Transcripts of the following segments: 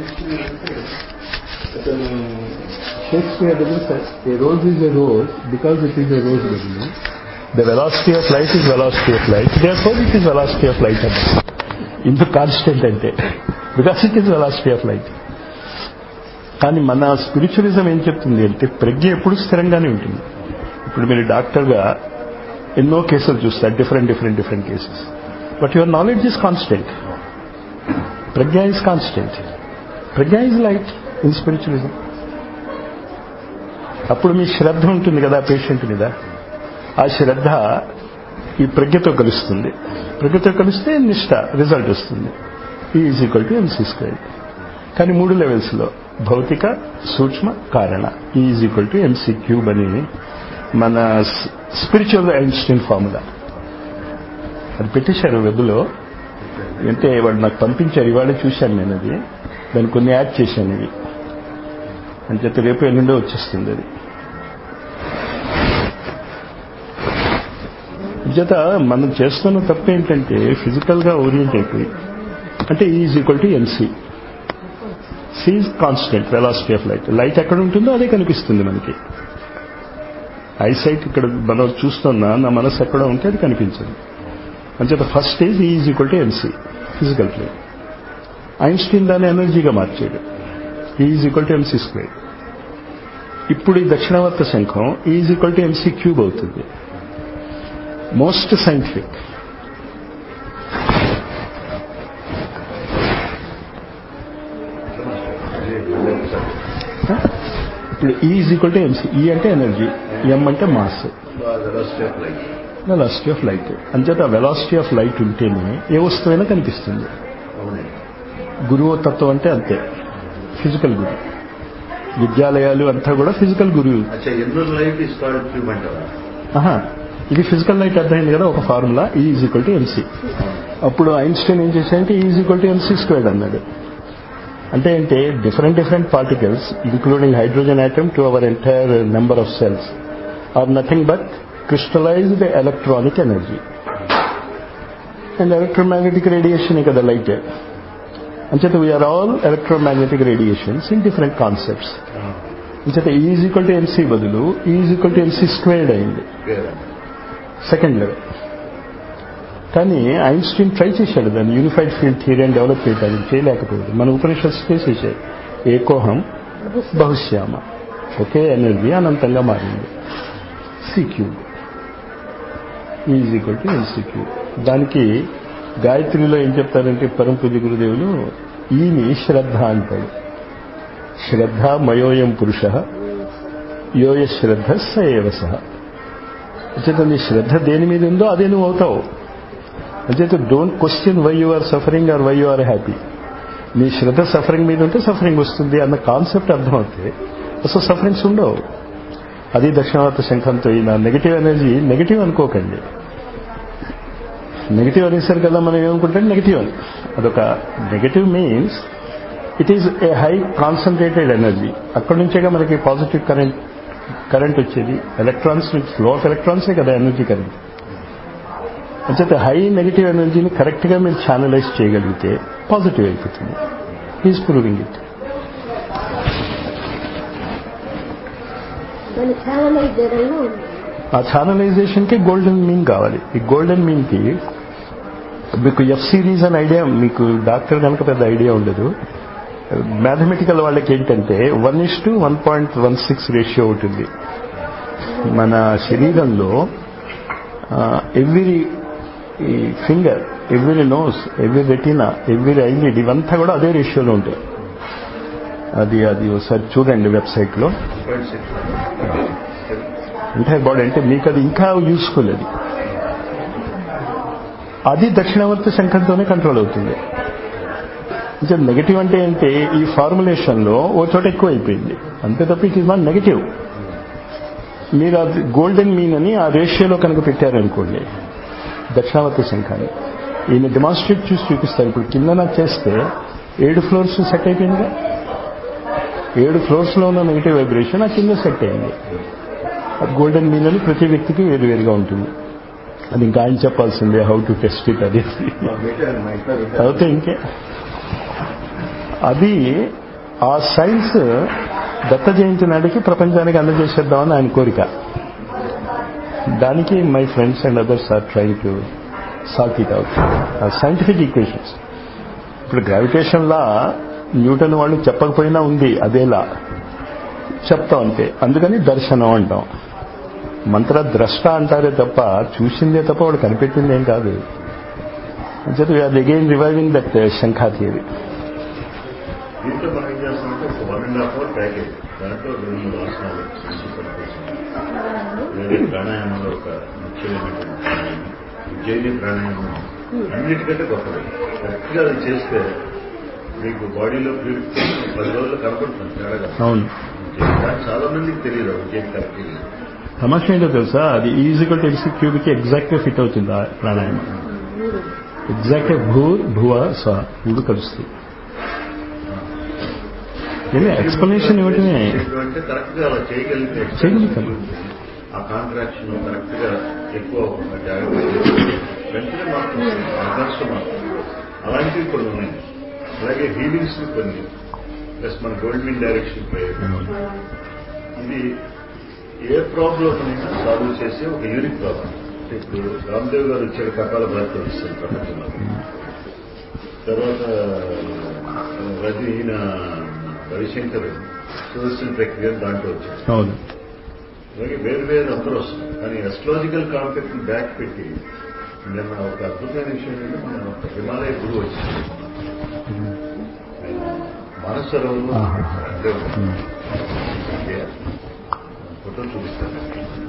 Shakespeare అంటే అతను Shakespeare దగ్గర a rose is a rose because it is a rose బదులు the velocity of light is velocity of light therefore it is velocity of light అన్న ఇందుకు constant అంటే because it is velocity of light కానీ మన spiritualism ఏం చెప్తుంది అంటే ప్రజ్ఞ ఎప్పుడు స్థిరంగానే ఉంటుంది ఇప్పుడు మీరు డాక్టర్గా ఎన్నో కేసులు చూస్తారు different different different cases but your knowledge is constant ప్రజ్ఞ ఈజ్ కాన్స్టెంట్ ప్రజ్ఞ ఈజ్ లైట్ ఇన్ స్పిరిచువలిజం అప్పుడు మీ శ్రద్ధ ఉంటుంది కదా పేషెంట్ మీద ఆ శ్రద్ధ ఈ ప్రజ్ఞతో కలుస్తుంది ప్రజ్ఞతో కలిస్తే నిష్ట రిజల్ట్ వస్తుంది is equal to MC square కానీ మూడు లెవెల్స్లో భౌతిక సూక్ష్మ కారణ is equal to MC cube అని మన స్పిరిచువల్ ఐన్స్టీన్ ఫార్ములా అది పెట్టేశారు వెబ్లో అంటే వాడు నాకు పంపించారు ఇవాళ చూశాను నేను అది దాన్ని కొన్ని యాడ్ చేశాను ఇవి అని చెప్పి రేపు ఎల్లుండో వచ్చేస్తుంది అది చేత మనం చేస్తున్న తప్పు ఏంటంటే ఫిజికల్గా ఓరియంట్ అయిపోయి అంటే is equal to NC C's constant velocity of light light ఎక్కడ ఉంటుందో అదే కనిపిస్తుంది మనకి ఐసైట్ ఇక్కడ మనం చూస్తున్నా నా మనసు ఎక్కడ ఉంటే అది కనిపించదు అంచేత first stage is equal to MC physical plane Einstein దాన్ని ఎనర్జీగా మార్చాడు is equal to MC square ఇప్పుడు ఈ దక్షిణావర్త శంఖం is equal to MC cube అవుతుంది మోస్ట్ సైంటిఫిక్ ఇప్పుడు is equal to MC E అంటే ఎనర్జీ ఎం అంటే మాస్ వెలాసిటీ ఆఫ్ లైట్ అంచేత వెలాసిటీ ఆఫ్ లైట్ ఉంటేనే ఏ వస్తువైనా కనిపిస్తుంది గురువు తత్వం అంటే అంతే ఫిజికల్ గురువు విద్యాలయాలు అంతా కూడా ఫిజికల్ గురువు అచ్చా ఎన్నో లైట్ ఇస్ కాల్డ్ క్యూబ్ అంటారా ఆహా ఇది ఫిజికల్ లైట్ అర్థమైంది కదా ఒక formula is equal to MC అప్పుడు ఐన్స్టైన్ ఏం చేశాడంటే is equal to MC squared అన్నాడు అంటే ఏంటి different different particles including hydrogen atom to our entire number of cells are nothing but crystallized electronic energy and electromagnetic radiation కదా light అంచేత we are all electromagnetic radiations in different concepts అంచేత is equal to MC బదులు is equal to MC squared అయింది second level కానీ Einstein try చేశాడు దాన్ని unified field theory అని develop చేయడానికి చేయలేకపోయింది మన ఉపనిషత్తు చేసేసాయి ఏకోహం బహుశ్యామ ఒకే ఎనర్జీ అనంతంగా మారింది సిక్యూ ఈజ్ ఈక్వల్ టు ఎన్సిక్యూ దానికి గాయత్రిలో ఏం చెప్తారంటే పరమ పూజ గురుదేవులు ఈని శ్రద్ధ అంటాడు శ్రద్ధ మయోయం పురుష యోయ శ్రద్ధ స ఏవ సహ అంచేత నీ శ్రద్ధ దేని మీద ఉందో అదే నువ్వు అవుతావు అంచేత don't question why you are suffering or why you are happy నీ శ్రద్ధ సఫరింగ్ మీద ఉంటే సఫరింగ్ వస్తుంది అన్న కాన్సెప్ట్ అర్థమవుతే అసలు సఫరింగ్స్ ఉండవు అది దక్షిణావర్త శంఖంతో ఈ నా నెగిటివ్ ఎనర్జీ నెగిటివ్ అనుకోకండి నెగిటివ్ అనేసరి కదా మనం ఏమనుకుంటాం నెగిటివ్ అని అదొక negative means it is a high concentrated energy అక్కడి నుంచేగా మనకి పాజిటివ్ కరెంట్ కరెంట్ వచ్చేది ఎలక్ట్రాన్స్ నుంచి ఫ్లో ఆఫ్ ఎలక్ట్రాన్సే కదా ఎనర్జీ కరెంట్ అంచేత హై నెగిటివ్ ఎనర్జీని కరెక్ట్గా మీరు ఛానలైజ్ చేయగలిగితే పాజిటివ్ అయిపోతుంది ఈజ్ ప్రూవింగ్ ఇట్ దాన్ని ఛానలైజ్ చేయడంలో ఉంది ఆ ఛానలైజేషన్కి గోల్డెన్ మీన్ కావాలి ఈ గోల్డెన్ మీన్కి మీకు ఎఫ్ సిరీస్ అని ఐడియా మీకు డాక్టర్ కనుక పెద్ద ఐడియా ఉండదు మ్యాథమెటికల్ వాళ్ళకి ఏంటంటే one is to one point one six ratio ఉంటుంది మన శరీరంలో every finger every nose every retina every eyelid ఇవంతా కూడా అదే రేషియోలో ఉంటాయి అది అది ఒకసారి చూడండి వెబ్సైట్లో ఎంటైర్ బాడీ అంటే మీకు అది ఇంకా యూస్ఫుల్ అది అది దక్షిణావర్త శంఖంతోనే కంట్రోల్ అవుతుంది ఇంకా నెగిటివ్ అంటే ఏంటి ఈ ఫార్ములేషన్లో ఓ చోట ఎక్కువ అయిపోయింది అంతే తప్ప ఇట్ ఈస్ నాట్ నెగిటివ్ మీరు అది గోల్డెన్ మీన్ అని ఆ రేషియోలో కనుక పెట్టారనుకోండి దక్షిణావర్త శంఖాన్ని ఈయన డెమాన్స్ట్రేట్ చూసి చూపిస్తారు ఇప్పుడు కిందన చేస్తే ఏడు ఫ్లోర్స్ సెట్ అయిపోయిందిగా ఏడు ఫ్లోర్స్లో ఉన్న నెగిటివ్ వైబ్రేషన్ ఆ కింద సెట్ అయింది గోల్డెన్ మీన్ అని ప్రతి వ్యక్తికి వేరువేరుగా ఉంటుంది అది ఇంకా ఆయన చెప్పాల్సిందే హౌ టు టెస్ట్ ఇట్ అది అవుతే ఇంకే అది ఆ సైన్స్ దత్త జయంతి నాటికి ప్రపంచానికి అందజేసేద్దామని ఆయన కోరిక దానికి my friends and others are trying to salt it out scientific equations ఇప్పుడు గ్రావిటేషన్ లా న్యూటన్ వాళ్ళు చెప్పకపోయినా ఉంది అదేలా చెప్తాం అంతే అందుకని దర్శనం అంటాం మంత్ర ద్రష్ట అంటారే తప్ప చూసిందే తప్ప వాడు కనిపెట్టింది ఏం కాదు అంచేత అది అగైన్ రివైవింగ్ దట్ శంఖా థియరీ దీంట్లో మనం ఏం చేస్తామంటే ఒక one and half hour package దాంట్లో రెండు మూడు ఆసనాలు వేరే ప్రాణాయామంలో ఒక ముఖ్యమైనటువంటి ప్రాణాయామం ఉజ్జయిని ప్రాణాయామం అన్నిటికంటే గొప్పది కరెక్ట్గా అది చేస్తే మీకు బాడీలో ప్యూరిఫికేషన్ పది రోజులు కనపడుతుంది తేడాగా అవును కానీ చాలా మందికి తెలియదు ఉజ్జయిని కరెక్ట్ సమస్య ఏంటో తెలుసా అది ఈజీగా తెలిసి క్యూబ్కి ఎగ్జాక్ట్ గా ఫిట్ అవుతుంది ఆ ప్రాణాయామం ఎగ్జాక్ట్ భూ భువ స్వ మూడు కలుస్తాయి ఏమి ఎక్స్ప్లెనేషన్ ఇవ్వటమే అంటే కరెక్ట్ గా అలా చేయగలిగితే చేయగలుగుతాం. ఆ కాంట్రాక్షన్ కరెక్ట్ గా ఎక్కువ అవ్వకుండా జాగ్రత్త చేస్తే వెంటనే మార్పు వస్తుంది. ఆకాశ మార్పు అలాంటివి కొన్ని ఉన్నాయి అలాగే హీలింగ్స్ కొన్ని ప్లస్ మన గోల్డ్ మీన్ డైరెక్షన్ ప్రయోగం ఇది ఏ ప్రాబ్లం అయినా సాల్వ్ చేసే ఒక యూనిక్ ప్రాబ్లం ఇప్పుడు రామ్దేవ్ గారు వచ్చాడు కకాల భారత వస్తుంది ప్రపంచంలో తర్వాత రజనీ ఈయన రవిశంకర్ సుదర్శన్ ప్రక్రియ దాంట్లో వచ్చాడు అవును అలాగే వేరు వేరు అందరూ వస్తున్నారు కానీ అస్ట్రాలజికల్ కాన్సెప్ట్ ని బ్యాక్ పెట్టి నిన్న ఒక అద్భుతమైన విషయం ఏంటంటే మన ఒక హిమాలయ గురువు వచ్చింది మానసరోవరం ఆహా. అంటే ఫోటో చూపిస్తాను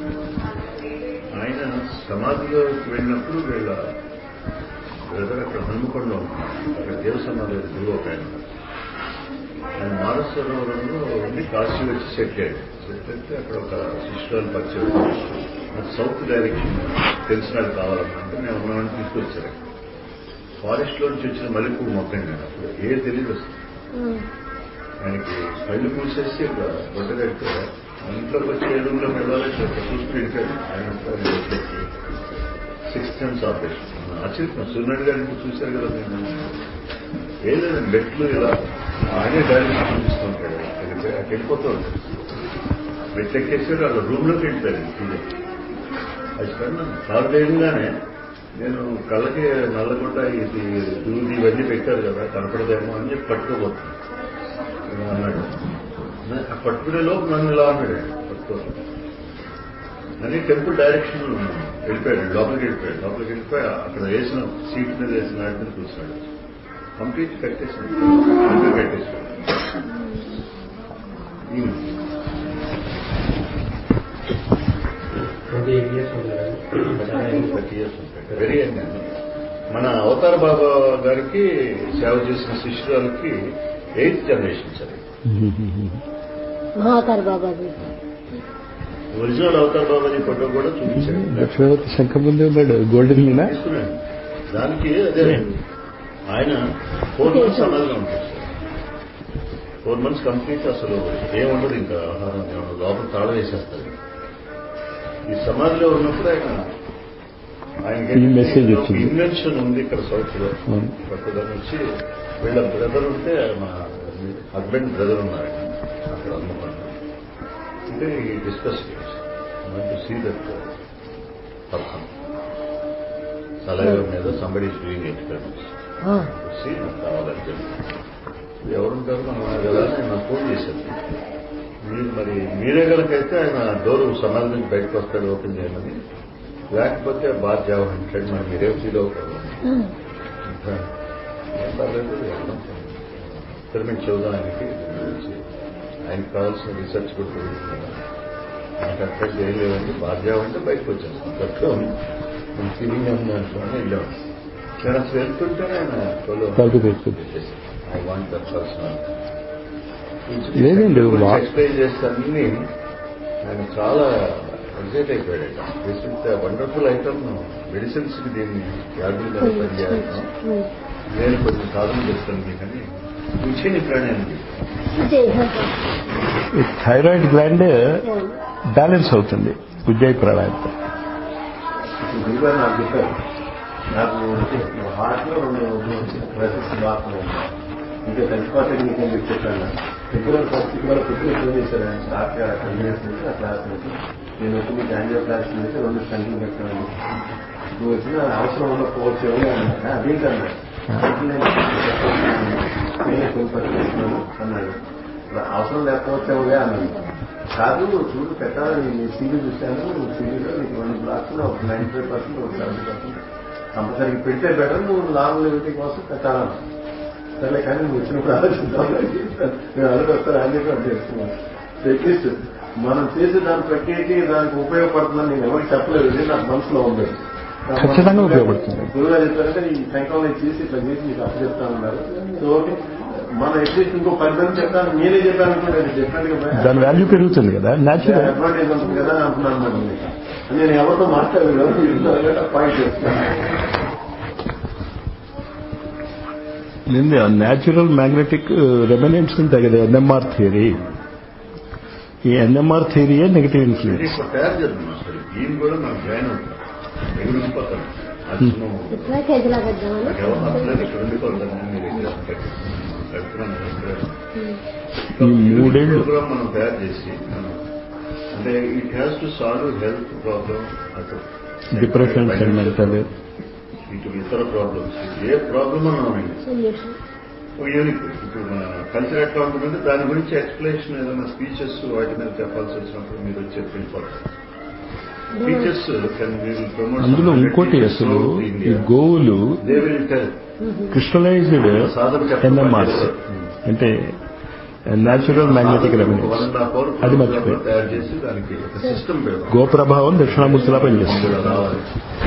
ఆయన సమాధిలోకి వెళ్ళినప్పుడు వీళ్ళ బ్రదర్ అక్కడ హనుమకొండలో ఉంటున్నారు అక్కడ దేవ సమాధి గురువు ఒక ఆయన ఆయన మానస సరోవరంలో ఉండి కాశీ వచ్చి సెటిల్ అయ్యాడు సెటిల్ అయితే అక్కడ ఒక శిష్యురాలు పరిచయం నాకు సౌత్ డైరెక్షన్ తెలిసిన వాళ్ళు కావాలన్నట్టు మేము ఉన్నామని తీసుకొచ్చారు ఫారెస్ట్ లో నుంచి వచ్చిన మల్లెపూలు మొక్కండి నేను అప్పుడు ఏ తెలియదు అసలు ఆయనకి కళ్ళు మూసేసి ఒక గొడ్డ కడితే ఇంట్లోకి వచ్చి ఏ రూమ్లోకి వెళ్ళాలంటే ఒక చూసుకుని వెళ్ళిపోయాడు ఆయన సిక్స్ టైమ్స్ ఆపరేషన్ ఆశ్చర్యం సూర్యుడు గారిని చూశారు కదా నేను ఏం లేదండి మెట్లు ఇలా ఆయనే డైరెక్షన్ చూపిస్తూ ఉంటాడు వెళ్ళిపోయి అక్కడికి వెళ్ళిపోతూ ఉంటాడు మెట్లు ఎక్కేసాడు వాళ్ళ రూమ్లోకి వెళ్ళిపోయాడు తీయ అది కన్నా కారు వేయంగానే నేను కళ్ళకి నల్లగొండ ఇది దూది ఇవన్నీ పెట్టారు కదా కనపడదేమో అని చెప్పి పట్టుకోబోతున్నాను ఇలా అన్నాడు నా- ఆ పట్టుకునే లోపు నన్ను ఇలా అన్నాడు ఆయన, పట్టుకో అని టెంపుల్ డైరెక్షన్ వెళ్ళిపోయాడు లోపలికి వెళ్ళిపోయాడు లోపలికి వెళ్ళిపోయి అక్కడ వేసిన సీట్ మీద వేసిన వాటి మీద కూర్చున్నాడు కంప్లీట్ కట్టేసాడు కంప్లీట్ కట్టేసాడు ఈయన ట్వంటీ ఎయిట్ ఇయర్స్ ఉంటారు థర్టీ ఇయర్స్ ఉంటాడు వెరీ యంగ్ అండి మన అవతార బాబా గారికి సేవ చేసిన శిష్యురాలకి ఎయిత్ జనరేషన్ సరే మహాకార్ బాబాజీ ఒరిజినల్ అవతార్ బాబాజీ ఫోటో కూడా చూపించాడు లక్ష్మీవతి శంఖ ముందే ఉన్నాడు గోల్డెన్ మీనా తీసుకున్నాడు దానికి అదే ఆయన ఫోర్ మంత్స్ సమాధిలో ఉంటాడు ఫోర్ మంత్స్ కంప్లీట్ అసలు ఏముండదు ఇంకా ఆహారం ఏముండదు లోపల తాళ వేసేస్తారు ఈ సమాధిలో ఉన్నప్పుడు ఆయన ఈ message వచ్చింది. ఇన్వెన్షన్ ఉంది ఇక్కడ సౌత్ లో అవును. కొత్తదనం వచ్చి వీళ్ళ బ్రదర్ ఉంటే మా హస్బెండ్ బ్రదర్ ఉన్నారు అక్కడ అమ్మకుండా అంటే ఈ discuss to see that person saliva మీద సంబడి డూయింగ్ ఎక్స్పెరిమెంట్స్ వచ్చి నాకు కావాలని చెప్పి ఎవరుంటారు మనం కదా అని ఆయన నాకు ఫోన్ చేశారు మీరు మరి మీరే కనుకైతే ఆయన డోర్ సమాధి నుంచి బయటకు వస్తాడు ఓపెన్ చేయమని లేకపోతే బాధ చేయాలంటాడు మరి మీరే ఫీల్ అవుతారు ఇంకా ఏం పర్లేదు వెళ్దాం ఎక్స్పెరిమెంట్ చూద్దాం ఆయనకి దీని గురించి. ఆయనకి కావాల్సిన రీసెర్చ్ కూడా జరుగుతుంది నాకు అక్కడ ఏం లేదండి బాధ్య అంటే బయటకు వచ్చేస్తాం తక్కువ నేను ఫీలింగ్ ఉంది అనుకోని వెళ్ళాం నేను అసలు వెళ్తుంటేనే ఆయన తలుపు తెరుచుకుంది. ఐ వాంట్ దట్ పర్సనల్ లేదండి, వా- ఎక్స్ప్లెయిన్ చేస్తే అన్ని ఆయన చాలా ఎగ్జైట్ అయిపోయాడు this is the wonderful item medicines కి దీన్ని వ్యాధులు మీద పనిచేయాలి నేను కొన్ని సాధన చేస్తాను మీకని కూర్చొని ప్రాణాయామం చేస్తాను ఈ థైరాయిడ్ గ్లాండ్ బ్యాలెన్స్ అవుతుంది ఉజ్జాయి ప్రాణాయామం ఇప్పుడు గురుగారు నాకు చెప్పారు నాకు హార్ట్ లో రెండు రెసిస్ట్ బాగా ఉన్నాయి ఇంకా చచ్చిపోతే నీకేం చెప్పి చెప్పాను రెగ్యులర్ ఫస్ట్ ఇవాళ పొద్దున ఫోన్ చేశారు ఆయన స్టార్ట్ కంటిన్యూస్ నుంచి ఆ క్లాస్ నుంచి నేను వచ్చి మీకు యాంజియో క్లాస్ నుంచి రెండు స్టంటింగ్ పెట్టాను నువ్వు వచ్చిన అవసరం ఉండకపోవచ్చు ఏమో అన్నా అదేంటన్నా నేనే ఫోన్ పరిచేస్తున్నాను అన్నాడు అవసరం లేకపోవచ్చేమోగా అన్నాను కాదు చూడు పెట్టాలని నీ సీడీ చూశాను నువ్వు సీడీలో నీకు రెండు బ్లాక్స్ ఒక నైన్టీ ఫైవ్ పర్సెంట్ ఒక సెవెంటీ పర్సెంట్ కంపల్సరీ పెడితే బెటర్ నువ్వు లాంగ్ లెవెలిటీ కోసం పెట్టాలన్నా సరే కానీ నువ్వు వచ్చినప్పుడు ఆలోచిద్దాం నేను అలాగే వస్తాను అని చెప్పి అంటే చెప్తున్నాను అట్లీస్ట్ మనం చేసే దాని ప్రక్రియకి దానికి ఉపయోగపడుతుందని నేను ఎవరికి చెప్పలేదు ఇది నాకు మనసులో ఉంది ఖచ్చితంగా ఉపయోగపడుతుంది. గురువుగా చెప్పారంటే ఈ సైకాలజీ చేసి ఇట్లా చేసి నీకు అప్పు చెప్తా ఉన్నారు సో ఓకే మనం అట్లీస్ట్ ఇంకో పది మంది చెప్తాను నేనే చెప్పాను అనుకుంటే డిఫరెంట్ గా దాని వాల్యూ పెరుగుతుంది కదా న్యాచురల్ అడ్వాంటేజ్ ఉంటుంది కదా అని అనుకున్నాను మరి నేను. నేను ఎవరితో మాట్లాడలేదు పాయింట్ చేస్తాను నింది న్యాచురల్ మ్యాగ్నెటిక్ రెమినెంట్స్ ఉంటాయి కదా ఎన్ఎంఆర్ థియరీ ఈ ఎన్ఎంఆర్ థియరీయే నెగిటివ్ ఇది ఇన్ఫ్లుయెన్స్ ఇప్పుడు తయారు చేద్దాం అసలు ఈయన కూడా నాకు జాయిన్ అవుతాం ఎగురు ఉండిపోతాను అచ్చము ఇట్లా కేజీలా పెద్దామని నాకు ఎవరు నచ్చలేదు ఇక్కడ ఉండిపోతాను నేను మీ దగ్గర పెడుతున్నాను ఈ మూడేళ్లు ప్రోగ్రామ్ మనం తయారు చేసి మనం అంటే it has to solve health problem అటు డిప్రెషన్ మెంటల్ ఇటు ఇతర ప్రాబ్లమ్స్ ఏ ప్రాబ్లమ్ అన్నా సొల్యూషన్ ఒక యూనిక్ ఇప్పుడు మన కల్చర్ ఎట్లా ఉంటుందంటే దాని గురించి ఎక్స్ప్లెనేషన్ ఏదైనా స్పీచెస్ వాటి మీద చెప్పాల్సి వచ్చినప్పుడు మీరు వచ్చి చెప్పి వెళ్ళిపోతారు స్పీచెస్ కెన్ మీరు ప్రమోట్ అందులో ఇంకోటి అసలు ఈ గోవులు దే విల్ టెల్ క్రిస్టలైజ్డ్ సాధన ఎన్ఎంఆర్స్ అంటే న్యాచురల్ మ్యాగ్నెటిక్ రెమినెంట్స్ అది మర్చిపోయి తయారు చేసి దానికి ఒక సిస్టమ్ పెడతాం గోప్రభావం దక్షిణామూర్తిలా పనిచేస్తుంది ఇలా రావాలి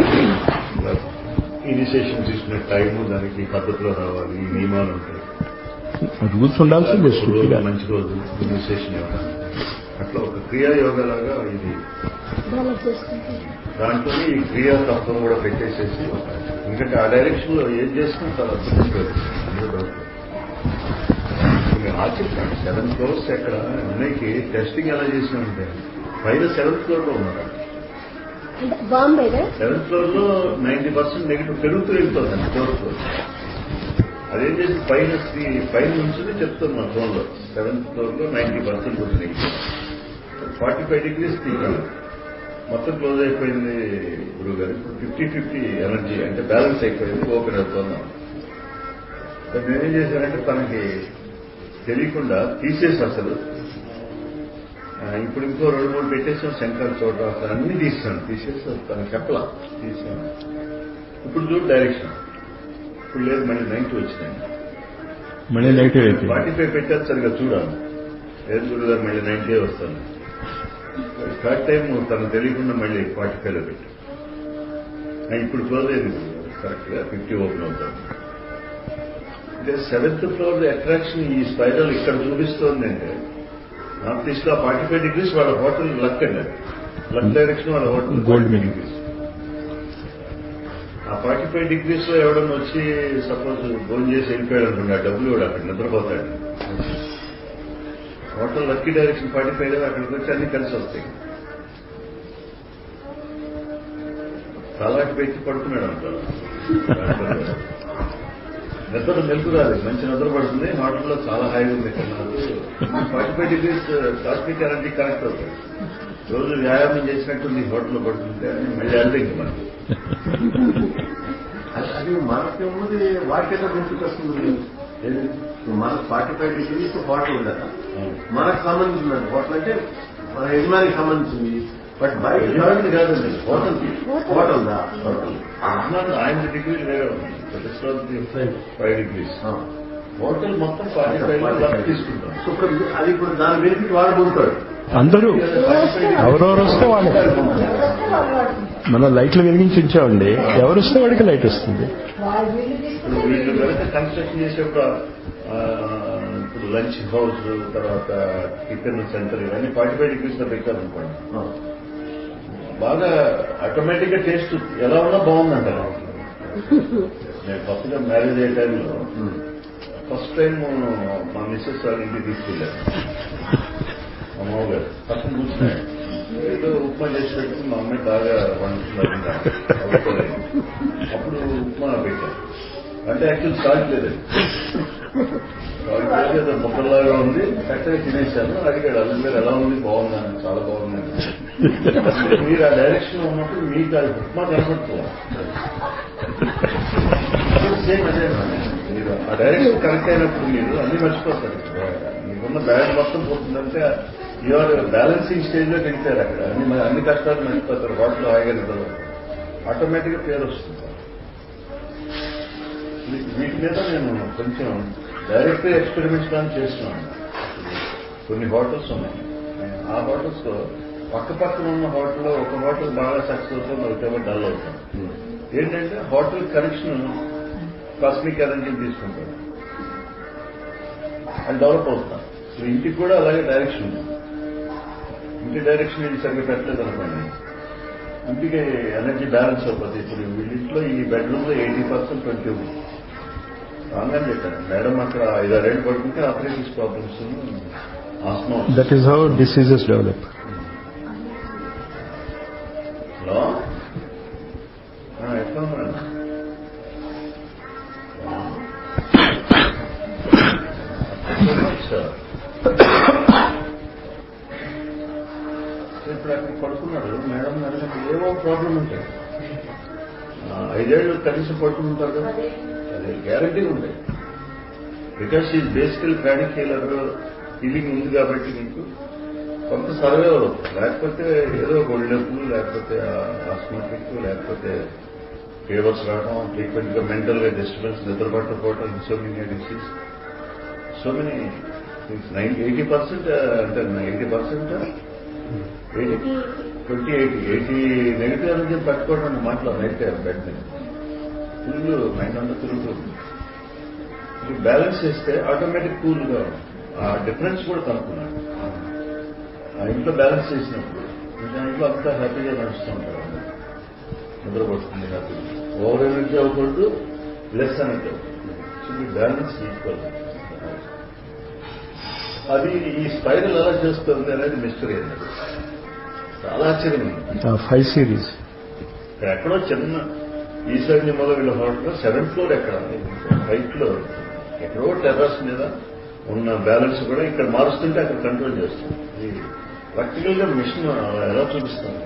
ఇనిషియేషన్ తీసుకునే టైము దానికి పద్ధతిలో రావాలి ఈ నియమాలు ఉంటాయి రూల్స్ ఉండాల్సిందే ఒక స్ట్రిక్ట్ రోజు గా మంచి రోజు ఇనిషియేషన్ ఇవ్వడానికి అట్లా ఒక క్రియా యోగా లాగా ఇది డెవలప్ చేసుకుంటాం దాంట్లోనే ఈ క్రియా తత్వం కూడా పెట్టేసేసి ఎందుకంటే ఆ డైరెక్షన్ లో ఏం చేసినా చాలా అద్భుతంగా అందులో డౌట్ లేదు. ఇప్పుడు మేము ఆశ్చర్యపోయాం సెవెన్ ఫ్లోర్స్ ఎక్కడ అన్నయ్యకి టెస్టింగ్ ఎలా చేసినామంటే పైన సెవెంత్ ఫ్లోర్ లో ఉన్నారు అంటే బాంబేగా సెవెంత్ ఫ్లోర్ లో నైన్టీ పర్సెంట్ నెగిటివ్ పెరుగుతూ వెళ్తుందండి ఫోర్త్ ఫ్లోర్ అదేం చేసి పైన సి- పైన నుంచి చెప్తాం మా ఫోన్ లో సెవెంత్ ఫ్లోర్ లో నైన్టీ పర్సెంట్ ఉంది నెగిటివ్ ఫార్టీ ఫైవ్ డిగ్రీస్ తీయాలి మొత్తం క్లోజ్ అయిపోయింది గురువు గారు ఫిఫ్టీ ఫిఫ్టీ ఎనర్జీ అంటే బ్యాలెన్స్ అయిపోయింది ఓపెన్ అవుతున్నాం బట్ నేనేం చేశానంటే తనకి తెలియకుండా తీసేసి అసలు ఆ, ఇప్పుడు ఇంకో రెండు మూడు పెట్టేసాం శంకర్ చోట అసలు అన్ని తీసాను తీసేసి తను చెప్పలా తీసాను ఇప్పుడు చూడు డైరెక్షన్ ఇప్పుడు లేదు మళ్ళీ నైన్టీ వచ్చినాయి మళ్ళీ నెగిటివ్ అయితే ఫార్టీ ఫైవ్ పెట్టారు సరిగా చూడాలి లేదు గురుగారు మళ్ళీ నైన్టీ వస్తాను థర్డ్ టైం తను తెలియకుండా మళ్ళీ ఫార్టీ ఫైవ్ లో పెట్టాను ఆ, ఇప్పుడు క్లోజ్ అయింది కరెక్ట్ గా ఫిఫ్టీ ఓపెన్ అవుతాను అంటే సెవెంత్ ఫ్లోర్ అట్రాక్షన్ ఈ స్పైరల్ ఇక్కడ చూపిస్తోంది అంటే నార్త్ ఈస్ట్ లో ఫార్టీ ఫైవ్ డిగ్రీస్ వాళ్ళ హోటల్ లక్ అండి అది. లక్ డైరెక్షన్ వాళ్ళ హోటల్ Gold 45 meaning. degrees. ఆ ఫార్టీ ఫైవ్ డిగ్రీస్ లో ఎవడన్నా వచ్చి సపోజ్ భోజనం చేసి వెళ్ళిపోయాడు అనుకోండి ఆ డబ్బులు కూడా అక్కడ నిద్రపోతాడు hotel lucky direction forty five కదా అక్కడికి వచ్చి అన్ని కలిసి వస్తాయి తలాకి పెట్టి పడుతున్నాడు అంటారు నిద్ర మెలకు రాదు మంచి నిద్ర పడుతుంది హోటల్లో చాలా హాయిగా ఉంది ఇక్కడ నాకు forty five degrees cosmic energy connect అవుతుంది రోజు వ్యాయామం చేసినట్టుంది హోటల్లో పడుతుంటే అని మళ్ళీ అంటే మనకి అది- అది మనకి ఉన్నది వాక్యత గుర్తుకొస్తుంది ఏది? మన ఫార్టీ ఫైవ్ డిగ్రీస్ హోటల్ కదా మనకు సంబంధించిందండి హోటల్ అంటే మన యజమానికి సంబంధించింది బట్ బయట యజమాని కాదండి హోటల్ హోటల్ దా హోటల్ యజమాని ఆయన డిగ్రీలు వేరే ఉన్నాయి ఫైవ్ డిగ్రీస్ హోటల్ మొత్తం ఫార్టీ ఫైవ్ లో లక్ తీసుకుంటాం సో ఇప్పుడు అది ఇప్పుడు దాని బెనిఫిట్ వాడు పొందుతాడు అందరూ ఎవరెవరు వస్తే వాళ్ళే మన లైట్లు వెలిగించి ఉంచామండి ఎవరు వస్తే వాడికి లైట్ వస్తుంది ఇప్పుడు వీళ్ళు కనుక కన్స్ట్రక్షన్ చేసేప్పుడు ఆ, ఇప్పుడు లంచ్ హౌస్ తర్వాత టిఫిన్ సెంటర్ ఇవన్నీ ఫార్టీ ఫైవ్ డిగ్రీస్ లో పెట్టారనుకోండి బాగా ఆటోమేటిక్ గా టేస్ట్ ఎలా ఉన్నా బాగుందంటారు నేను కొత్తగా మ్యారేజ్ అయ్యే టైంలో ఫస్ట్ టైం మా మిస్సెస్ వాళ్ళ ఇంటికి తీసుకెళ్ళాను మా మామగారు పక్కన కూర్చున్నాడు ఏదో ఉప్మా చేసి పెట్టి మా అమ్మాయి బాగా వండుతున్నారు ఇంకా. అవుతుంది. అప్పుడు ఉప్మా పెట్టాను అంటే యాక్చువల్ సాల్ట్ లేదండి వాడికి ఏదో ముక్కల్లాగా ఉంది చక్కగా తినేశాను అడిగాడు అది మీరు ఎలా ఉంది బాగుందని చాలా బాగుందని మీరు ఆ డైరెక్షన్ ఉన్నప్పుడు మీకు అది ఉప్మా కనపడుతుంది సేమ్ అదే మీరు ఆ డైరెక్షన్ కరెక్ట్ అయినప్పుడు మీరు అన్ని మర్చిపోతారు మీకున్న బ్యాడ్ మొత్తం పోతుందంటే యువర్ బ్యాలెన్సింగ్ స్టేజ్ లో దిగుతారు అక్కడ అన్ని అన్ని కష్టాలు మర్చిపోతారు వాటిలో హాయిగా నిద్రపోతారు ఆటోమేటిక్ గా పేరు వస్తుంది వీ- వీటి మీద నేను కొంచెం డైరెక్ట్ ఎక్స్పెరిమెంట్స్ కానీ చేస్తున్నాను కొన్ని హోటల్స్ ఉన్నాయి ఆ హోటల్స్ లో పక్క పక్కన ఉన్న హోటల్లో ఒక హోటల్ బాగా సక్సెస్ అవుతుంది ఒకటేమో డల్ అవుతుంది ఏంటంటే హోటల్ కనెక్షన్ కాస్మిక్ ఎనర్జీ తీసుకుంటారు అది డెవలప్ అవుతాం సో ఇంటికి కూడా అలాగే డైరెక్షన్ ఉంది ఇంటి డైరెక్షన్ ఇది సరిగ్గా పెట్టలేదు అనుకోండి ఇంటికి ఎనర్జీ బ్యాలెన్స్ అయిపోతుంది ఇప్పుడు వీళ్ళింట్లో ఈ బెడ్రూమ్ లో ఎయిటీ పర్సెంట్ ట్వంటీ ఉంది రాగానే చెప్పాను మేడం అక్కడ ఐదారేళ్ళు పడుకుంటే operatives problems asthma that is how diseases develop hello ఆ, ఎట్లా ఉన్నాడు సార్ ఇప్పుడు అక్కడ పడుకున్నాడు మేడం అడిగినట్టు ఏవో ప్రాబ్లం ఉంటాయి ఆ, ఐదేళ్ళు కనీసం పడుకుంటారు కదా అదే గ్యారంటీ ఉంటాయి బికాస్ ఈ బేసికల్ క్రానిక్ హీలర్ హీలింగ్ ఉంది కాబట్టి మీకు కొంత సర్వైవల్ అవుతుంది లేకపోతే ఏదో ఒళ్ళు నొప్పులు లేకపోతే ఆస్మాటిక్ లేకపోతే ఫీవర్స్ రావడం ఫ్రీక్వెంట్ గా మెంటల్ గా డిస్టర్బెన్స్ నిద్ర పట్టకపోవడం insomnia disease so many things ninety eighty percent అంటే eighty percent eighty twenty eighty eighty negative energy పట్టుకోవడం అంటే మాటలు నైట్ బెడ్ మీద ఫుల్ మైండ్ అంతా తిరుగుతుంది ఇది బ్యాలెన్స్ చేస్తే ఆటోమేటిక్ కూల్ గా ఆ డిఫరెన్స్ కూడా కనుక్కున్నాడు ఆ ఇంట్లో బ్యాలెన్స్ చేసినప్పుడు ఇంకా ఇంట్లో అంతా హ్యాపీగా నడుస్తూ ఉంటారు నిద్రపోతుంది హ్యాపీగా ఓవర్ ఎనర్జీ అవ్వకూడదు లెస్ ఎనర్జీ అవ్వకూడదు సో ఈ బ్యాలెన్స్ ఈక్వల్ అది ఈ స్పైరల్ ఎలా చేస్తుంది అనేది మిస్టరీ అనేది చాలా ఆశ్చర్యం ఉంది ఫైవ్ సిరీస్ ఇక్కడ ఎక్కడో చిన్న ఈశాన్యంలో వీళ్ళ హోటల్ సెవెంత్ ఫ్లోర్ ఎక్కడ ఫైవ్ ఫ్లోర్ ఎక్కడో టెర్రస్ మీద ఉన్న బ్యాలెన్స్ కూడా ఇక్కడ మారుస్తుంటే అక్కడ కంట్రోల్ చేస్తుంది ఇది ప్రాక్టికల్ గా మిషన్ ఎలా చూపిస్తుంది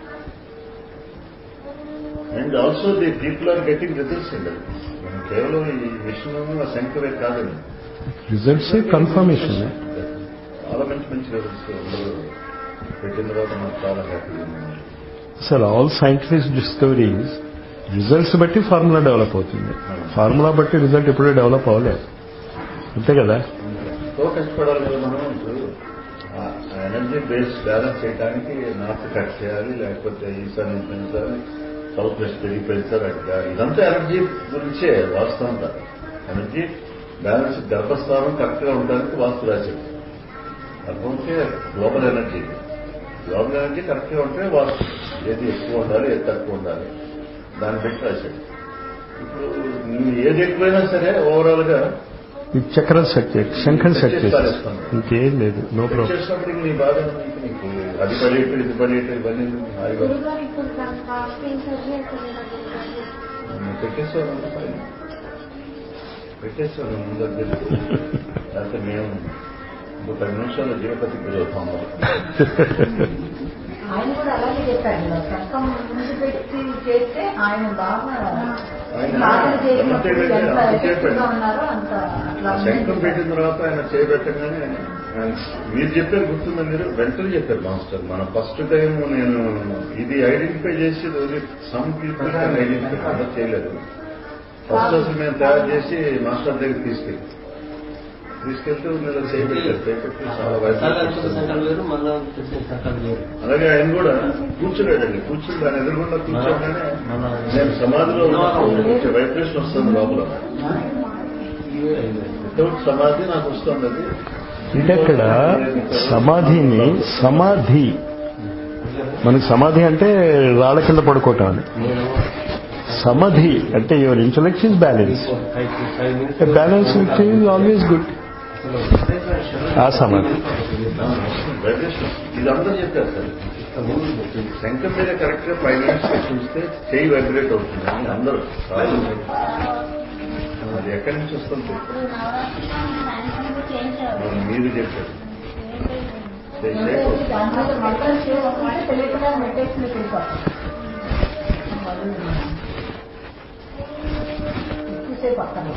and also the people are getting results అండి అది. మనం కేవలం ఈ మిషన్ శంకరే కాదండి రిజల్ట్స్ కన్ఫర్మేషన్ చాలా మంచి మంచి రిజల్ట్స్ అందరూ పెట్టిన తర్వాత నాకు చాలా హ్యాపీగా ఉంది అసలు ఆల్ సైంటిఫిక్ డిస్కవరీస్ రిజల్ట్స్ బట్టి ఫార్ములా డెవలప్ అవుతుంది ఫార్ములా బట్టి రిజల్ట్ ఎప్పుడూ డెవలప్ అవ్వలేదు అంతే కదా ఎంతో కష్టపడాలి కదా మనం ఇప్పుడు ఆ ఎనర్జీ బేస్ బ్యాలెన్స్ చేయడానికి నార్త్ కట్ చేయాలి లేకపోతే ఈశాన్యం పెంచాలి సౌత్ వెస్ట్ పెరిగి పెంచాలి అట్లా ఇదంతా ఎనర్జీ గురించే వాస్తవంగా ఎనర్జీ బ్యాలెన్స్ గర్భస్థానం కరెక్ట్ గా ఉండడానికి వాస్తు రాశాడు అనుకుంటే global energy global energy correct గా ఉంటే వాస్తు ఏది ఎక్కువ ఉండాలి ఏది తక్కువ ఉండాలి దాన్ని బట్టి రాశాడు ఇప్పుడు నువ్వు ఏది ఎక్కువైనా సరే ఓవరాల్ గా ఈ చక్రం సెట్ చేయి శంఖం సెట్ చేసి ఇంకేం లేదు నో ప్రాబ్లం చేసినప్పుడు నీ బాధ నీకు నీకు అది పడేటు ఇది పడేటు ఇవన్నీ ఎందుకు? హాయిగా గురుగారు ఇప్పుడు దాని కాస్టింగ్ సర్జరీ అవుతుంది కదా గురుగారు. నువ్వు పెట్టేసావు అంత పైన పెట్టేసావు నువ్వు ముందు అది తెలుసు. లేకపోతే మేము ఇంకో పది నిమిషాల్లో జీవపతి గురవుతాం ఆయన కూడా అలాగే చెప్పాడు శంఖం ముందు పెట్టి చేస్తే ఆయన బాగా ఆయన సాధన చేసినప్పుడు ఎంత ఎంత అంత ఎఫెక్టివ్ గా చేశాడు. ఉన్నారో అంత అట్లా ఆ శంఖం పెట్టిన తర్వాత ఆయన చేయబెట్టగానే ఆయన మీరు చెప్పారు గుర్తుందా మీరు వెంటనే చెప్పారు మాస్టర్ మన ఫస్ట్ టైం నేను ఇది ఐడెంటిఫై చేసి సమ్ పీపుల్ ఐడెంటిఫై అందరూ చేయలేదు ఫస్ట్ అసలు మేము తయారు చేసి మాస్టర్ దగ్గర తీసుకెళ్ళి తీసుకెళ్తే మీరు చేయబెట్టారు చేయబెట్టి చాలా ఒకసారి వైపు అనుకున్న సంకల్పం వేరు మళ్ళా చేసే సంకల్పం వేరు అలాగే ఆయన కూడా కూర్చోలేడండి కూర్చుని దాని ఎదురుగుండా కూర్చోగానే మన- నేను సమాధిలో ఉన్నప్పుడు వైబ్రేషన్ వస్తుంది లోపల ఇవే అయినాయి. వితౌట్ సమాధి నాకు వస్తుంది అది అంటే ఇక్కడ సమాధిని సమాధి మనకి సమాధి అంటే రాళ్ళ కింద పడుకోవటం అని నేను సమాధి అంటే your intellect is balance five five minutes balance which is always good ఆ సమాధి వైబ్రేషన్ ఇది అందరూ చెప్పారు సార్ శంఖం మీద కరెక్ట్ గా ఫైవ్ మినిట్స్ చూస్తే చెయ్యి వైబ్రేట్ అవుతుంది అని అందరూ చాలా మంది. అది ఎక్కడి నుంచి వస్తుంది ఇప్పుడు నవరాత్రి మీరు చెప్పారు చేసే దాని మీద మంత్రం చేయకపోతే తెలియకుండా మెడిటేషన్ వెళ్ళిపోతాం ఎక్కువసేపు అక్కడ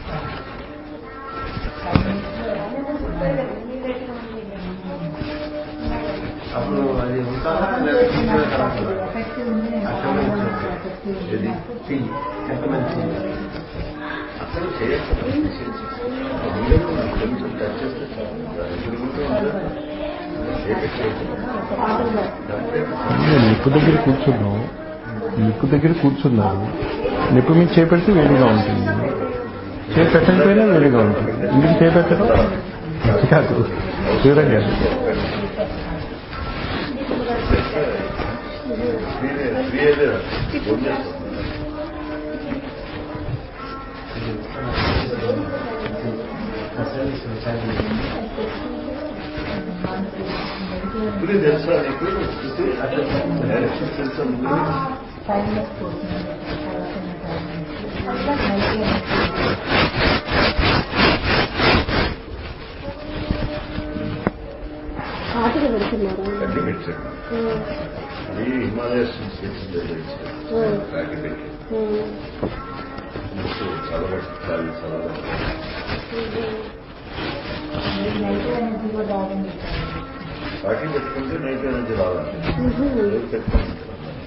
అప్పుడు అది ఉంటారా లేదా ఎఫెక్టివ్ ఉంది ఇది టీ ఎంత మంచి అసలు చేయకపోతే అందరూ నాకు కొంచెం టచ్ చేస్తే చాలు దాని తిరుగుతూ ఉంటారు నిప్పు దగ్గర కూర్చున్నాం నిప్పు దగ్గర కూర్చున్నారు నిప్పు మీద చేపెడితే వేడిగా ఉంటుంది చేయి పెట్టకపోయినా వేడిగా ఉంటుంది ఇందుకు చేపెట్టడం అది కాదు దూరం కాదు క్రియేటర్ ఫోన్ చేస్తాను ఇప్పుడు తెలుసా నీకు డైరెక్షన్ తెలుసా ముందు టైంలెస్ పోతుంది ఆటలు పెడుతున్నారా కట్టి పెట్టాడు అది హిమాలయస్ నుంచి తెచ్చింది ఉమ్. ప్యాకెట్ పెట్టి ఉమ్. చాలా చాలా చాలా నైట్ ఎనర్జీ కూడా బాగుంది పార్టీ పెట్టుకుంటే నైట్ నుంచి రావాలి ఉహు. రోజు పెట్టుకుంటాం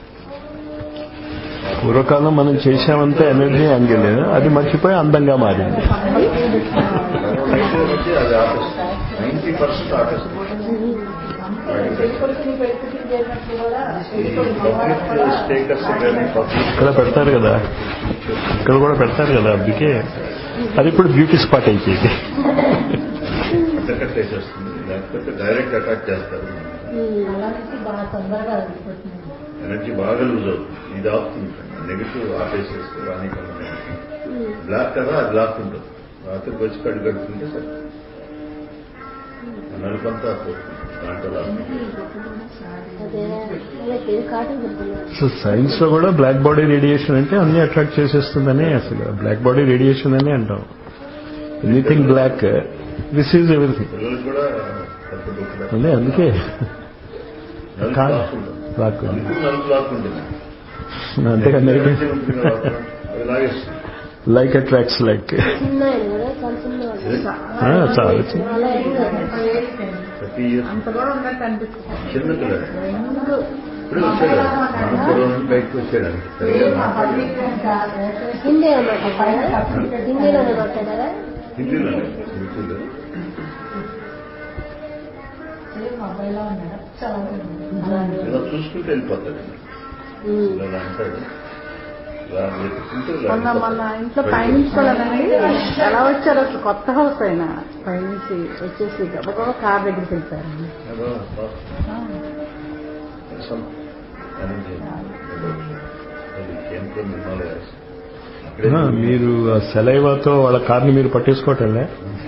పూర్వకాలం మనం చేసామంటే ఎనర్జీ యాంగిల్ అది మర్చిపోయి అందంగా మారింది నైట్ నుంచి అది ఆపేస్తుంది నైన్టీ పర్సెంట్ ఆపేస్తుంది పెట్టుకొని పెట్టుకుని చేసినట్లు కూడా పబ్లిక్ స్టేటస్ కానీ పబ్లిక్ ఇక్కడ పెడతారు కదా ఇక్కడ కూడా పెడతారు కదా అందుకే అది ఇప్పుడు బ్యూటీ స్పాట్ అయిపోయింది అడ్డకట్ వేసేస్తుంది లేకపోతే డైరెక్ట్ అటాక్ చేస్తారు ఉమ్. అలా నుంచి బాగా తొందరగా వెళ్ళిపోతుంది ఎనర్జీ బాగా లూజ్ అవుతుంది ఇది ఆపుతుంది నెగిటివ్ ఆపేసేస్తే రాని ఉమ్. బ్లాక్ కదా అది బ్లాక్ ఉంటుంది రాత్రికి వచ్చి కడు కడుతుంటే సరే నలుపంతా పోతుంది దాంట్లో లాక్కుంటుంది అదే అలా పేరు కాటన్ పెడుతున్నారు సో సైన్స్ లో కూడా బ్లాక్ బాడీ రేడియేషన్ అంటే అన్ని అట్రాక్ట్ చేసేస్తుందని అసలు బ్లాక్ బాడీ రేడియేషన్ అని అంటాం ఎనీథింగ్ బ్లాక్ రిసీవ్స్ ఎవ్రీథింగ్ పిల్లలకు కూడా తప్పు దుఃఖం అదే అందుకే నలుపు కాదు. లాక్కుంటుంది. లాక్ నలుపు నలుపు లాక్కుంటుంది అంతేకాదు ఎనర్జీ ఉంటుంది కదా, అది లాగేస్తుంది లైక్ అట్రాక్ట్స్ లైక్ చిన్న ఆయన కూడా చాలా చిన్న వాళ్ళు. చాలా చిన్న అలా ఏం కాదు. థర్టీ ఇయర్స్ అంత కూడా ఉన్నట్టు అనిపిస్తుంది చిన్న పిల్లలు రెండు ఇప్పుడు వచ్చాడు మన పూర్వం నుంచి బయటకు వచ్చాడు సరిగా మాట్లాడలేదు హిందీ ఏమన్నా మాట్లాడారా హిందీలోనే మాట్లాడారా హిందీలో హిందీలో మొబైల్లో ఉన్నాడు చాలా అలాగే ఇలా చూసుకుంటూ వెళ్ళిపోతాడు ఉమ్. ఇలా అంటాడు ఇలా వెతుక్కుంటూ ఇలా మొన్న మొన్న వెళ్ళిపోతాడు. ఇంట్లో పైనుంచి కూడానండి ఎలా వచ్చారు అసలు కొత్త హౌస్ అయినా పైనుంచి వచ్చేసి గబగబా కార్ దగ్గరికి వెళ్ళిపోయారు ఏదో పాపం. some energy. అది came from Himalayas. అక్కడే ఆ, మీరు ఆ సెలైవాతో వాళ్ళ కార్ని మీరు పట్టేసుకోవటంలే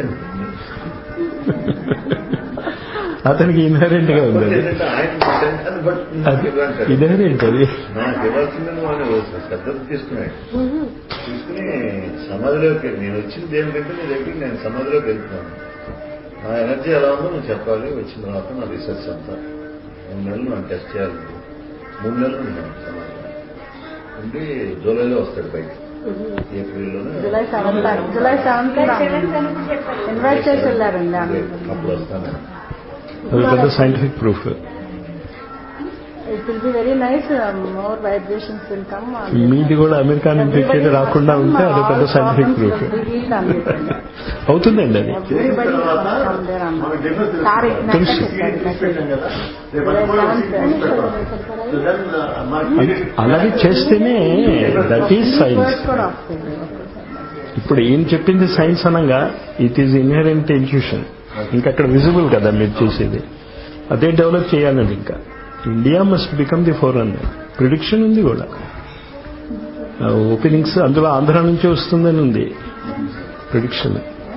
అతనికి ఇన్హరెంట్ గా ఉంది అది. ఏంటంటే ఆయన పెట్టాను, but నాకు అది ఇవ్వంటాడు. ఇదేంటి అది నాకు ఇవ్వాల్సిందని వాడు శ్రద్ధ తీసుకున్నాడు ఉహు. తీసుకుని సమాధిలోకి నేను వచ్చింది ఏమిటంటే నీ దగ్గరికి నేను సమాధిలోకి వెళ్తున్నాను నా ఎనర్జీ ఎలా ఉందో నువ్వు చెప్పాలి వచ్చిన తర్వాత నా రీసెర్చ్ అంతా మూడు నెలలు నన్ను టెస్ట్ చేయాలి మూడు నెలలు ఉన్నాను సమాధిలో ఉండి జూలైలో వస్తాడు బయట ఉహు. ఏప్రిల్లోనే July seventh July seventh invite చేసి వెళ్ళారండి అదే, అందరిని. అప్పుడు వస్తాను అది పెద్ద scientific proof it will be very nice more vibrations will come మీది కూడా అమెరికా నుంచి వచ్చేది రాకుండా ఉంటే అది పెద్ద సైంటిఫిక్ ప్రూఫ్ అవుతుందండి అది మనకి difference సారీ తెలుసు. పెట్టాం కదా రేపు అది కూడా సీక్రెట్ పెట్టాం. So then, uh, మనకి అలాగే చేస్తేనే దట్ ఈజ్ సైన్స్ కూడా వస్తుంది ఇప్పుడు ఈయన చెప్పింది సైన్స్ అనగా ఇట్ ఈజ్ ఇన్హెరెంట్ ఇంట్యూషన్ ఇంకా అక్కడ విజిబుల్ కదా మీరు చేసేది అదే డెవలప్ చేయాలండి ఇంకా India must become the forerunner prediction ఉంది కూడా ఓపెనింగ్స్ అందులో ఆంధ్ర నుంచి వస్తుందని ఉంది ప్రిడిక్షన్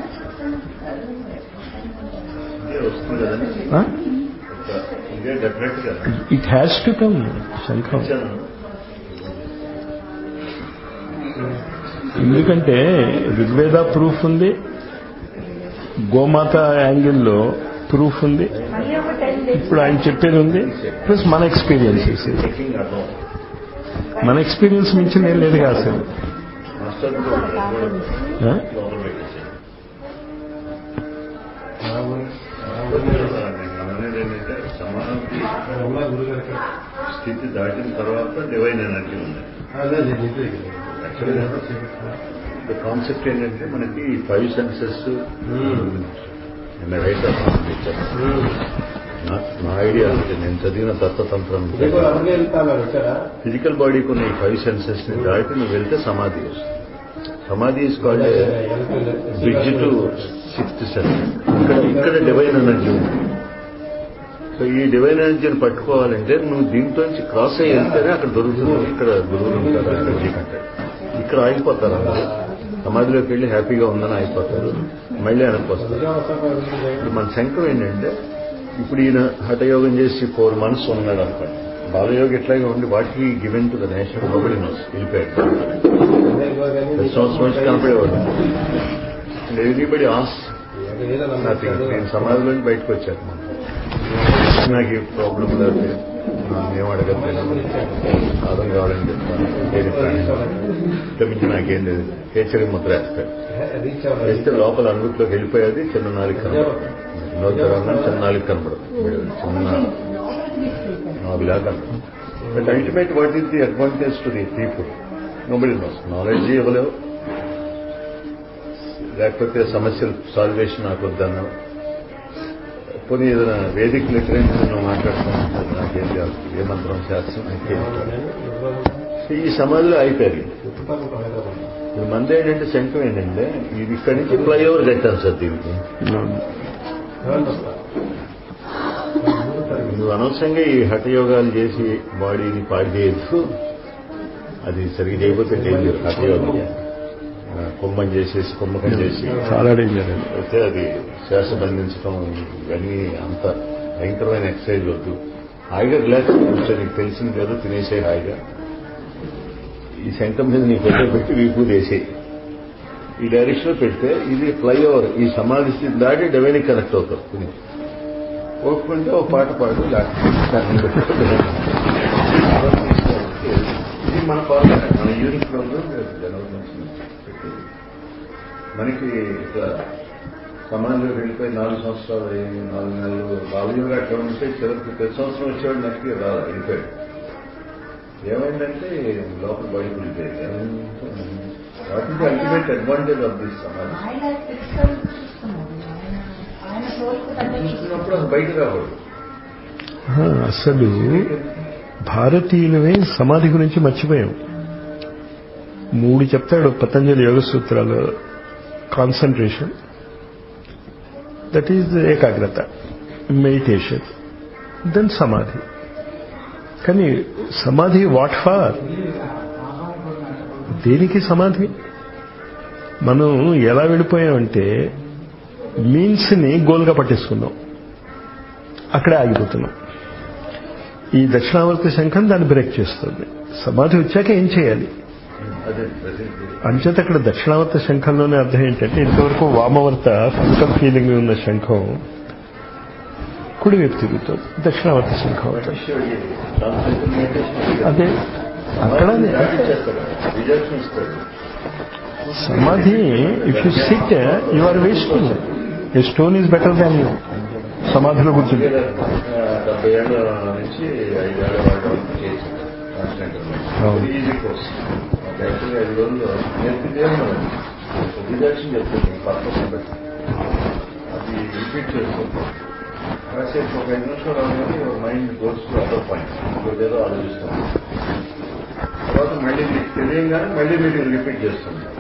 ఇదే వస్తుంది కదండి ఒక ఇదే డెఫినెట్ గా ఇట్ హ్యాస్ టు కమ్ శంఖం ఇచ్చాను. ఎందుకంటే ఋగ్వేద ప్రూఫ్ ఉంది గోమాత యాంగిల్లో ప్రూఫ్ ఉంది మళ్ళీ ఒక టెన్ డేస్ ఇప్పుడు ఆయన చెప్పేది ఉంది ప్లస్ మన ఎక్స్పీరియన్సెస్ చెకింగ్ అర్థం మన ఎక్స్పీరియన్స్ మించింది ఏం లేదుగా అసలు మాస్టర్ ఆ? లోపల పెట్టేసాడు నేను అనేది ఏంటంటే సమానానికి స్థితి దాటిన తర్వాత డివైన్ ఎనర్జీ ఉంది యాక్చువల్గా కాన్సెప్ట్ ఏంటంటే మనకి ఫైవ్ సెన్సెస్ రైట్ నా ఐడియా అంటే నేను చదివిన తత్వతంత్రం ఫిజికల్ బాడీకి ఉన్న ఈ ఫైవ్ సెన్సెస్ ని దాటి నువ్వు వెళ్తే సమాధి వస్తుంది సమాధి is called bridge to sixth sense ఇక్కడ ఇక్కడ డివైన్ ఎనర్జీ ఉంది సో ఈ డివైన్ ఎనర్జీని పట్టుకోవాలంటే నువ్వు దీంట్లోంచి క్రాస్ అయ్యి వెళ్తేనే అక్కడ దొరుకుతుంది ఇక్కడ గురువులు ఉంటారు ఎనర్జీ కంటే ఇక్కడ ఆగిపోతారు అందరూ సమాధిలోకి వెళ్ళి హ్యాపీగా ఉందని ఆగిపోతారు మళ్ళీ వెనక్కి వస్తారు ఇప్పుడు మన శంకం ఏంటంటే ఇప్పుడు ఈయన హఠయోగం చేసి ఫోర్ మంత్స్ ఉన్నాడు అనుకోండి బాలయోగి ఎట్లాగే ఉండి వాటికి given to the national nobody knows వెళ్ళిపోయాడు ప్రతి సంవత్సరం వచ్చి కనపడేవాడు ఎవ్రీబడి ఆస్ నథింగ్ నేను సమాధిలోంచి బయటకు వచ్చాను నాకు ఈ ప్రాబ్లం లేదు ఏం అడగట్లేదు సాధన కావాలని చెప్తాను ఏది ప్రాణం ఇంతకుమించి నాకేం లేదు హెచ్చరిక ముద్ర వేస్తాడు వేస్తే లోపల అందుట్లోకి వెళ్ళిపోయేది చిన్న నాలుగు కనపడదు నోతరంగా చిన్న నాలుగు కనపడదు చిన్న నాలుగులా కనపడదు but ultimate what is the advantage to the people nobody knows knowledge ఇవ్వలేవు లేకపోతే సమస్యలు సాల్వేషన్ నాకు వద్దన్నా పోనీ ఏదైనా వేదిక లిటరేచర్ నువ్వు మాట్లాడుతున్నావు నాకేం కాదు ఏ మంత్రం శాస్త్రం నాకేం కాదు. ఈ సమాధిలో అయిపోయారు ఇప్పుడు మంది ఏంటంటే శంఖం ఏంటంటే ఇది ఇక్కడి నుంచి ఫ్లైఓవర్ కట్టాను సార్ దీనికి నువ్వు అనవసరంగా ఈ హఠయోగాలు చేసి బాడీని పాడు చేయొచ్చు అది సరిగ్గా చేయకపోతే డేంజర్ హఠయోగం ఆ, కుంభం చేసేసి కుంభకం చేసి చాలా డేంజర్ అది అయితే అది శ్వాస బంధించడం ఇవన్నీ అంత భయంకరమైన ఎక్సర్సైజ్ వద్దు హాయిగా రిలాక్స్ కూర్చో నీకు తెలిసింది కదా తినేసే హాయిగా ఈ శంఖం మీద నీ ఫోటో పెట్టి వీపు వేసేయి ఈ డైరెక్షన్ లో పెడితే ఇది ఫ్లైఓవర్ ఈ సమాధి స్థితి దాటి డివైన్ కనెక్ట్ అవుతారు ఇది ఒప్పుకుంటే ఒక పాట పాడు లేకపోతే ఇది మన పార్లమెంట్ మన యూనిట్ లో జనవరి నుంచి పెట్టేది. మనకి ఇట్లా సమాజంలోకి వెళ్ళిపోయి నాలుగు సంవత్సరాలు అయ్యింది, నాలుగు నెలలు బాలయోగా అట్లా ఉంటే చివరికి ప్రతి సంవత్సరం వచ్చేవాడు నెక్స్ట్ రాదు వెళ్ళిపోయాడు ఏమైందంటే లోపల బయటకు వెళ్ళిపోయాడు ఏమైందంటే what is ultimate advantage of this సమాజం ఆయన ఫిజికల్ చూస్తున్నాడు ఆయన ఆయన సోల్కు తగ్గట్టు చూసుకున్నప్పుడు అది బయట రాకూడదు ఆ, అసలు భారతీయులమే సమాధి గురించి మర్చిపోయాం మూడు చెప్తాడు పతంజలి యోగ సూత్రాలు కాన్సన్ట్రేషన్ దట్ ఈజ్ ఏకాగ్రత మెడిటేషన్ దెన్ సమాధి కానీ సమాధి వాట్ ఫార్ దేనికి సమాధి మనం ఎలా వెళ్ళిపోయామంటే మీన్స్ని గోల్గా పట్టేసుకున్నాం అక్కడే ఆగిపోతున్నాం ఈ దక్షిణావర్తి శంఖం దాన్ని బ్రేక్ చేస్తుంది సమాధి వచ్చాక ఏం చేయాలి అదే ప్రజెంట్ అంచేత అక్కడ దక్షిణావర్త శంఖంలోనే అర్థం ఏంటంటే ఇంతవరకు వామవర్త ఫిజికల్ ఫీలింగ్ ఉన్న శంఖం కుడివైపు తిరుగుతుంది దక్షిణావర్త శంఖం అవుతుంది అదే అక్కడ రిజల్ట్స్ ఇస్తాడు సమాధి if you sit you are wasting a stone is better than you సమాధిలో కూర్చుంది డెబ్బై ఏళ్ళ నుంచి ఐదేళ్ల వాళ్ళ వరకు చేసింది అవును. ఈజీ కోర్స్ యాక్చువల్లీ ఐదు రోజుల్లో నేర్పితే రిజల్ట్స్ చెప్తుంది పర్పస్ బట్టి అది రిపీట్ చేసుకుంటాం కాసేపు ఒక ఐదు నిమిషాలు అనేది mind goes to other point ఇంకోటేదో ఆలోచిస్తాం తర్వాత మళ్ళీ మీకు తెలియగానే మళ్ళీ మీరు రిపీట్ చేస్తుంది